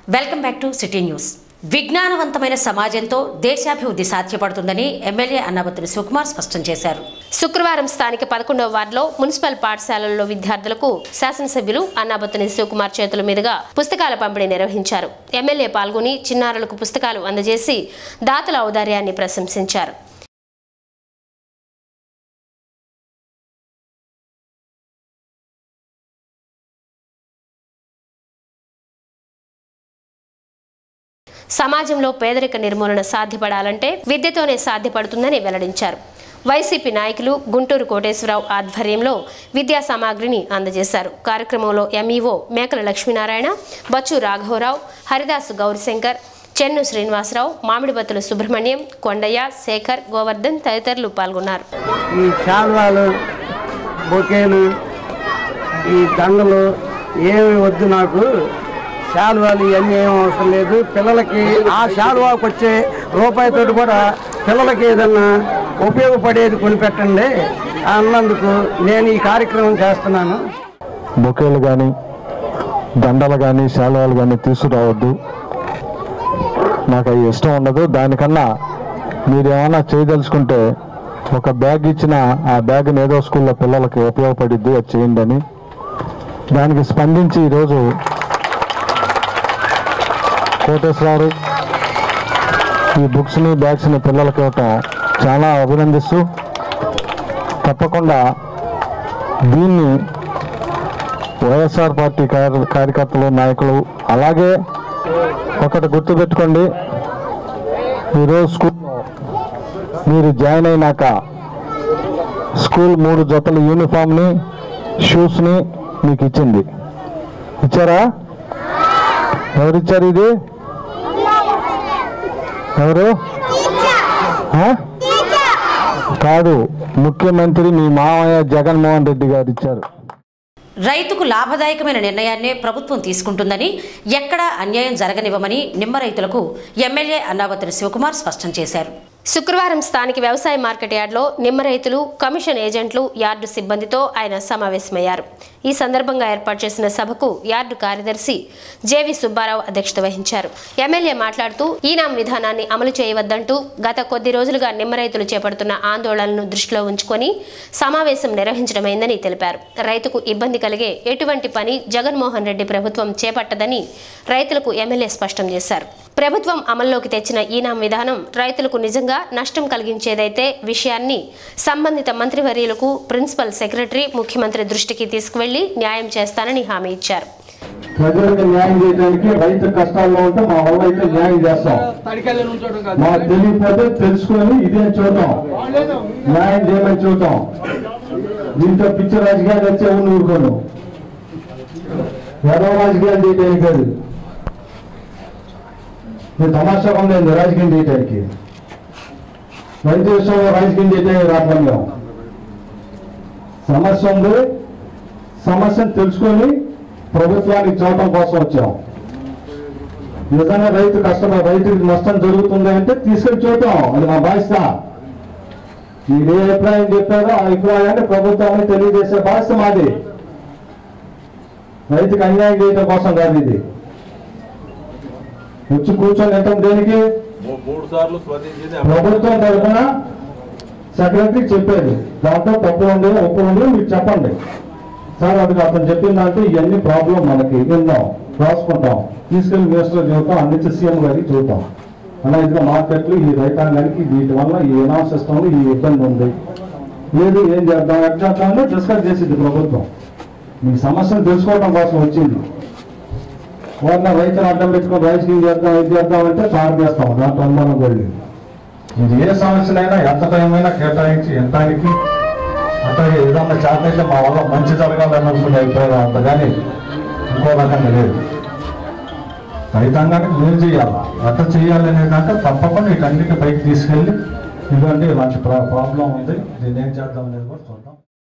Welcome back to city news విజ్ఞానవంతమైన సమాజంతో దేశాభివృద్ధి సాధ్యపడుతుందని ఎమ్మెల్యే అన్నాబత్తుని సుకుమార్ స్పష్టం చేశారు శుక్రవారం స్థానిక పదకొండవ వార్డులో మున్సిపల్ పాఠశాలల్లో విద్యార్థులకు శాసనసభ్యులు అన్నాబత్తుని శివకుమార్ చేతుల మీదుగా పుస్తకాల పంపిణీ నిర్వహించారు ఎమ్మెల్యే పాల్గొని చిన్నారులకు పుస్తకాలు అందజేసి దాతల ఔదార్యాన్ని ప్రశంసించారు సమాజంలో పేదరిక నిర్మూలన సాధ్యపడాలంటే విద్యతోనే సాధ్యపడుతుందని వెల్లడించారు వైసీపీ నాయకులు గుంటూరు కోటేశ్వరరావు ఆధ్వర్యంలో విద్యా సామాగ్రిని అందజేశారు కార్యక్రమంలో ఎంఈఓ మేకల లక్ష్మీనారాయణ బచ్చు రాఘవరావు హరిదాసు గౌరిశంకర్ చెన్ను శ్రీనివాసరావు మామిడిబత్తుల సుబ్రహ్మణ్యం కొండయ్య శేఖర్ గోవర్ధన్ తదితరులు పాల్గొన్నారు ఈ శాల్వాలు బొకేలు ఈ దండలు ఏమి వద్దు నాకు శాలువాలు ఇవన్నీ ఏం అవసరం లేదు పిల్లలకి ఆ శాలువాకు వచ్చే రూపాయితో కూడా పిల్లలకి ఏదన్నా ఉపయోగపడేది కొనిపెట్టండి అన్నందుకు నేను ఈ కార్యక్రమం చేస్తున్నాను బొకేలు కానీ దండలు కానీ శాలువాలు కానీ తీసుకురావద్దు నాకు అవి ఇష్టం ఉండదు దానికన్నా మీరు ఏమైనా చేయదలుచుకుంటే ఒక బ్యాగ్ ఇచ్చిన ఆ బ్యాగ్ని ఏదో స్కూల్లో పిల్లలకి ఉపయోగపడిద్ది అది చేయండి అని దానికి స్పందించి ఈరోజు కోటేశ్వరరావు ఈ బుక్స్ని బ్యాగ్స్ని పిల్లలకి ఇవ్వటం చాలా అభినందిస్తూ తప్పకుండా దీన్ని వైఎస్ఆర్ పార్టీ కార్య- కార్యకర్తలు నాయకులు అలాగే ఒకటి గుర్తుపెట్టుకోండి ఈరోజు స్కూల్ మీరు జాయిన్ అయినాక స్కూల్ మూడు జతల యూనిఫామ్ని షూస్ని మీకు ఇచ్చింది ఇచ్చారా ఎవరిచ్చారు ఇది ఎవరు ఆ? కాదు ముఖ్యమంత్రి మీ మామయ్య జగన్మోహన్ రెడ్డి గారు ఇచ్చారు రైతుకు లాభదాయకమైన నిర్ణయాన్నే ప్రభుత్వం తీసుకుంటుందని ఎక్కడా అన్యాయం జరగనివ్వమని నిమ్మ రైతులకు ఎమ్మెల్యే అన్నావతిని శివకుమార్ స్పష్టం చేశారు శుక్రవారం స్థానిక వ్యవసాయ మార్కెట్ యార్డ్లో నిమ్మ రైతులు కమిషన్ ఏజెంట్లు యార్డు సిబ్బందితో ఆయన సమావేశమయ్యారు ఈ సందర్భంగా ఏర్పాటు చేసిన సభకు యార్డు కార్యదర్శి జేవి సుబ్బారావు అధ్యక్షత వహించారు ఎమ్మెల్యే మాట్లాడుతూ ఈనాం విధానాన్ని అమలు చేయవద్దంటూ గత కొద్ది రోజులుగా నిమ్మ రైతులు చేపడుతున్న ఆందోళనలను దృష్టిలో ఉంచుకొని సమావేశం నిర్వహించడమైందని తెలిపారు రైతుకు ఇబ్బంది కలిగే ఎటువంటి పని జగన్మోహన్ రెడ్డి ప్రభుత్వం చేపట్టదని రైతులకు ఎమ్మెల్యే స్పష్టం చేశారు ప్రభుత్వం అమల్లోకి తెచ్చిన ఈనాం విధానం రైతులకు నిజంగా నష్టం కలిగించేదైతే విషయాన్ని సంబంధిత మంత్రివర్యులకు ప్రిన్సిపల్ సెక్రటరీ ముఖ్యమంత్రి దృష్టికి తీసుకువెళ్లి న్యాయం చేస్తానని హామీ ఇచ్చారు ప్రజలకు న్యాయం చేయడానికి రైతు కష్టాల్లో ఉంటే మా వల్ల అయితే న్యాయం చేస్తాం మాకు తెలియకపోతే తెలుసుకొని ఇదే చూద్దాం న్యాయం చేయమని చూద్దాం దీంతో పిచ్చి రాజకీయాలు వచ్చే ఊరుకోను ఏదో రాజకీయాలు చేయడానికి కాదు ఇది తమాషా ఉంది రాజకీయం చేయడానికి రైతు విషయంలో రాజకీయం చేయడానికి రావడం సమస్య ఉంది సమస్యను తెలుసుకొని ప్రభుత్వానికి చూడటం కోసం వచ్చాం నిజంగా రైతు కష్టం రైతుకి నష్టం జరుగుతుంది అంటే తీసుకొని చూద్దాం అది మా బాధ్యత మీరు ఏ అభిప్రాయం చెప్పారో ఆ అభిప్రాయాన్ని ప్రభుత్వాన్ని తెలియజేసే బాధ్యత మాది రైతుకి అన్యాయం చేయడం కోసం కాదు ఇది వచ్చి కూర్చొని ఎంత దేనికి మూడు సార్లు స్పందించింది ప్రభుత్వం తరఫున సెక్రటరీ చెప్పేది దాంట్లో తప్పు ఉంది ఒప్పు ఉంది మీరు చెప్పండి సార్ అది అతను చెప్పిన దాంట్లో ఇవన్నీ ప్రాబ్లం మనకి విందాం రాసుకుంటాం తీసుకెళ్లి మినిస్టర్ చూద్దాం అందించి సీఎం గారికి చూద్దాం అలా ఇదిగో మార్కెట్లు ఈ రైతాంగానికి వీటి వల్ల ఈ ఇనామ్ సిస్టమ్ ఈ ఇబ్బంది ఉంది లేదు ఏం చేద్దాం ఎట్లా చేద్దామని డిస్కస్ చేసింది ప్రభుత్వం మీ సమస్యను తెలుసుకోవడం కోసం వచ్చింది వాళ్ళ రైతులు అడ్డం పెట్టుకొని రాజకీయం చేద్దాం ఇది చేద్దాం అంటే సార్ చేస్తాం దాంట్లో అనుమానం కూడా లేదు ఇది ఏ సమస్యనైనా ఎంత టైం అయినా కేటాయించి ఎంతానికి అట్లాగే ఏదన్నా చేతనైతే మా వల్ల మంచి జరగాలని అనుకునే అభిప్రాయం అంతగాని ఇంకో రకంగా లేదు రైతాంగానికి మేలు చేయాలి ఎట్లా చేయాలనే దాకా తప్పకుండా వీటన్నిటి పైకి తీసుకెళ్ళి ఇదండి ఇలాంటి ప్రాబ్లం ఉంది దీన్ని ఏం చేద్దాం అనేది కూడా చూద్దాం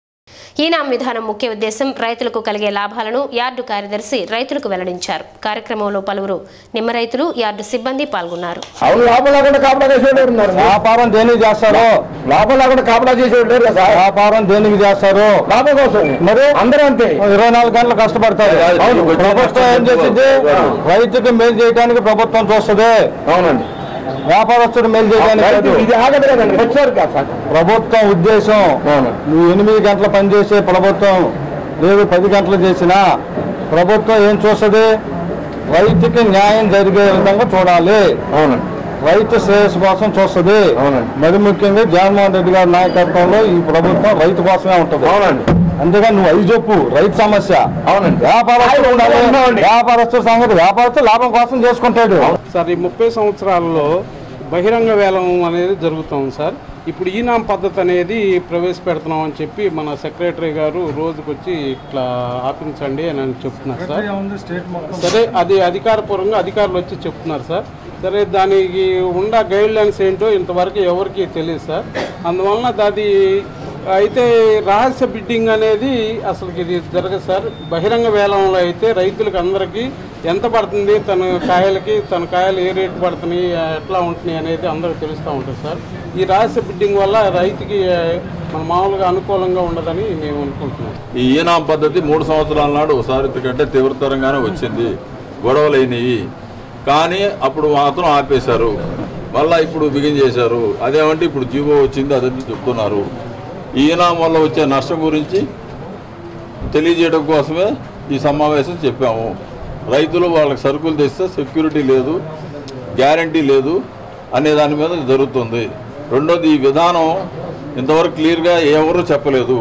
ఈనాం విధానం ముఖ్య ఉద్దేశం రైతులకు కలిగే లాభాలను యార్డు కార్యదర్శి రైతులకు వెల్లడించారు కార్యక్రమంలో పలువురు నిమ్మ రైతులు యార్డు సిబ్బంది పాల్గొన్నారు అవును లోపల లేకుండా కాపలా చేసేవాడు ఉన్నారు వ్యాపారం దేనికి చేస్తారు లోపల లేకుండా కాపలా చేసేవాడు లేరు కదా సార్ వ్యాపారం దేనికి చేస్తారు లాభం కోసం మరి అందరూ అంతే ఇరవై నాలుగు గంటలు కష్టపడతారు అవును. ప్రభుత్వం ఏం చేసింది రైతుకి మేలు చేయడానికి ప్రభుత్వం చూస్తుంది అవునండి వ్యాపారస్తుడు మేలు చేయడానికి కాదు. ఇది ఆగదు కదండి వచ్చారు కదా సార్ ప్రభుత్వం ఉద్దేశం అవును. నువ్వు ఎనిమిది గంటలు పనిచేసే ప్రభుత్వం లేదు పది గంటలు చేసినా ప్రభుత్వం ఏం చూస్తుంది రైతుకి న్యాయం జరిగే విధంగా చూడాలి అవునండి రైతు శ్రేయస్సు కోసం చూస్తుంది అవునండి. మరి ముఖ్యంగా జగన్మోహన్ రెడ్డి గారి నాయకత్వంలో ఈ ప్రభుత్వం రైతు కోసమే ఉంటుంది అవునండి అందుకని నువ్వు ఐదు చెప్పు రైతు సమస్య అవునండి. వ్యాపారస్తులు ఆయన ఉండాలి. ఉన్నామండి. వ్యాపారస్తుల సంగతి వ్యాపారస్తులు లాభం కోసం చేసుకుంటాడు సార్ ఈ ముప్పై సంవత్సరాల్లో బహిరంగ వేలం అనేది జరుగుతుంది సార్ ఇప్పుడు ఈనాం పద్ధతి అనేది ప్రవేశపెడుతున్నాం అని చెప్పి మన సెక్రటరీ గారు రోజుకొచ్చి ఇట్లా ఆపించండి అని అని చెప్తున్నారు సార్ సరే అది అధికారపూర్వంగా అధికారులు వచ్చి చెప్తున్నారు సార్ సరే దానికి ఉన్న గైడ్ లైన్స్ ఏంటో ఇంతవరకు ఎవరికి తెలియదు సార్ అందువలన అది అయితే రహస్య బిడ్డింగ్ అనేది అసలు ఇది జరగదు సార్ బహిరంగ వేలంలో అయితే రైతులకు అందరికీ ఎంత పడుతుంది తన కాయలకి తన కాయలు ఏ రేటు పడుతున్నాయి ఎట్లా ఉంటున్నాయి అనేది అందరికి తెలుస్తూ ఉంటుంది సార్ ఈ రహస్య బిడ్డింగ్ వల్ల రైతుకి ఆ, మన మామూలుగా అనుకూలంగా ఉండదని మేము అనుకుంటున్నాం ఈ ఈనాం పద్ధతి మూడు సంవత్సరాల నాడు ఒకసారి కంటే తీవ్రతరంగానే వచ్చింది గొడవలు అయినాయి కానీ అప్పుడు మాత్రం ఆపేశారు మళ్ళా ఇప్పుడు బిగిన్ చేశారు అదేమంటే ఇప్పుడు జీవో వచ్చింది అదని చెప్తున్నారు ఈ ఈనాం వల్ల వచ్చే నష్టం గురించి తెలియజేయడం కోసమే ఈ సమావేశం చెప్పాము రైతులు వాళ్ళకి సరుకులు తెస్తే సెక్యూరిటీ లేదు గ్యారంటీ లేదు అనే దాని మీద జరుగుతుంది రెండోది ఈ విధానం ఇంతవరకు క్లియర్గా ఎవరు చెప్పలేదు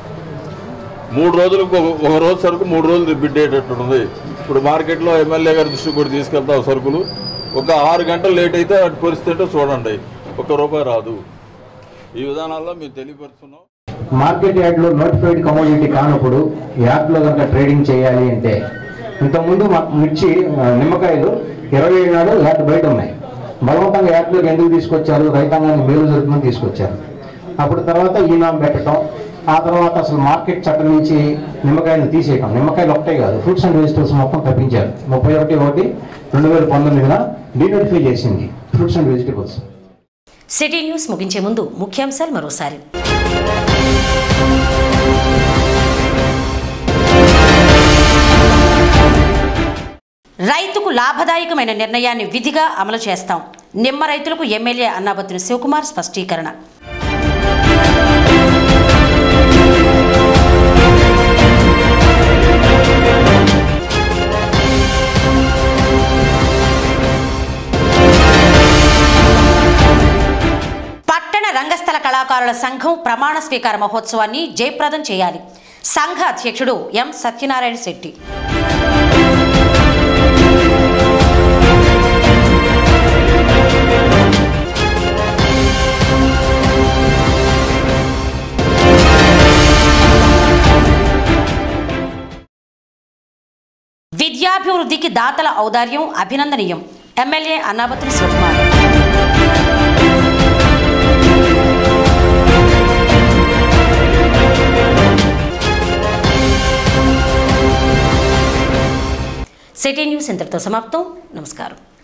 మూడు రోజులకు ఒక- ఒక రోజు సరుకు మూడు రోజులు రిపీట్ అయ్యేటట్టు ఇప్పుడు మార్కెట్లో ఎమ్మెల్యే గారి దృష్టికి కూడా తీసుకెళ్తాం సరుకులు ఒక ఆరు గంటలు లేట్ అయితే అటు పరిస్థితి ఏంటో చూడండి ఒక్క రూపాయి రాదు ఈ విధానాల్లో మేము తెలియపరుస్తున్నాం మార్కెట్ యార్డ్లో నోటిఫైడ్ కమోడిటీ కానప్పుడు యార్డ్లో కనుక ట్రేడింగ్ చేయాలి అంటే ఇంతకుముందు మాకు మిర్చి ఆ, నిమ్మకాయలు ఇరవై ఏడు నాడు యార్డ్ బయట ఉన్నాయి బలవంతంగా యార్డ్లోకి ఎందుకు తీసుకొచ్చారు రైతాంగానికి మేలు జరుగుతుందని తీసుకొచ్చారు అప్పుడు తర్వాత ఈనాం పెట్టడం ఆ తర్వాత అసలు మార్కెట్ చట్టం నుంచి నిమ్మకాయలు తీసేయటం నిమ్మకాయలు ఒకటే కాదు ఫ్రూట్స్ అండ్ వెజిటబుల్స్ మొత్తం తప్పించారు ముప్పై ఒకటి ఒకటి రెండు వేల పంతొమ్మిదిన డీనోటిఫై చేసింది fruits and vegetables city news ముగించే ముందు ముఖ్యాంశాలు మరోసారి రైతుకు లాభదాయకమైన నిర్ణయాన్ని విధిగా అమలు చేస్తాం నిమ్మ రైతులకు ఎమ్మెల్యే అన్నాబత్తుని శివకుమార్ స్పష్టీకరణ పట్టణ రంగస్థల కళాకారుల సంఘం ప్రమాణ స్వీకార మహోత్సవాన్ని జయప్రదం చేయాలి సంఘ అధ్యక్షుడు ఎం సత్యనారాయణ శెట్టి విద్యాభివృద్ధికి దాతల ఔదార్యం అభినందనీయం MLA Annabathuni Sivakumar city news ఇంతటితో సమాప్తం నమస్కారం